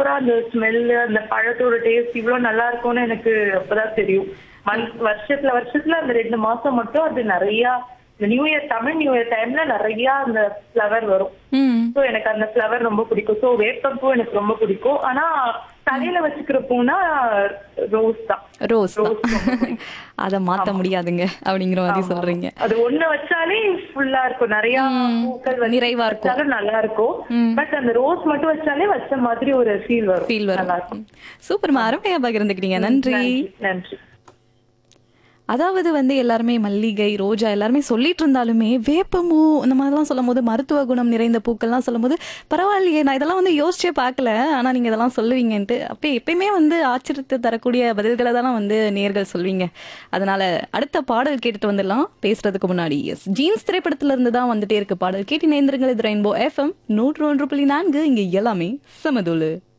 சூப்பரா அந்த ஸ்மெல் அந்த பழத்தோட டேஸ்ட் இவ்வளவு நல்லா இருக்கும்னு எனக்கு அப்பதான் தெரியும் மந்த் வருஷத்துல வருஷத்துல அந்த ரெண்டு மாசம் மட்டும் அது நிறைய இந்த new year Tamil new year டைம்ல நிறைய அந்த ஃபிளவர் வரும் ம் சோ எனக்கு அந்த ஃபிளவர் ரொம்ப பிடிக்கும் சோ வேப்பம்பூ எனக்கு ரொம்ப பிடிக்கும் ஆனா தலையில வச்சுக்கிற பூனா ரோஸ் தான் ரோஸ் தான் ரோஸ் ரொம்ப பிடிக்கும். அதை மாத்த முடியாதுங்க அப்படிங்கிற மாதிரி சொல்றீங்க அது ஒண்ணு வச்சாலே ஃபுல்லா இருக்கும் நிறைய பூக்கள் வச்சு நிறைவா இருக்கும். வச்சாலும் நல்லா இருக்கும் பட் அந்த ரோஸ் மட்டும் வச்சாலே வச்ச மாதிரி ஒரு ஃபீல் வரும் ஃபீல் நல்லா வரும் இருக்கும் சூப்பர்மா அருமையா பகிர்ந்துக்கிட்டீங்க நன்றி நன்றி நன்றி அதாவது வந்து எல்லாருமே மல்லிகை ரோஜா எல்லாருமே சொல்லிட்டு இருந்தாலுமே வேப்பமூ இந்த மாதிரிலாம் சொல்லும் போது மருத்துவ குணம் நிறைந்த பூக்கள்லாம் சொல்லும் போது பரவாயில்லையே நான் இதெல்லாம் வந்து யோசிச்சே பார்க்கல ஆனா நீங்க இதெல்லாம் சொல்லுவீங்கன்ட்டு அப்போ எப்பயுமே வந்து ஆச்சரியத்தை தரக்கூடிய பதில்களை தானே வந்து நேர்கள் சொல்வீங்க அதனால அடுத்த பாடல் கேட்டுட்டு வந்துடலாம் பேசுறதுக்கு முன்னாடி எஸ் ஜீன்ஸ் திரைப்படத்துல இருந்து தான் வந்துட்டே இருக்கு பாடல் கேட்டு நேந்திரங்கள் இது ரெயின்போ எஃப்எம் நூற்று ஒன்று புள்ளி நான்கு இங்க எல்லாமே சமதுளு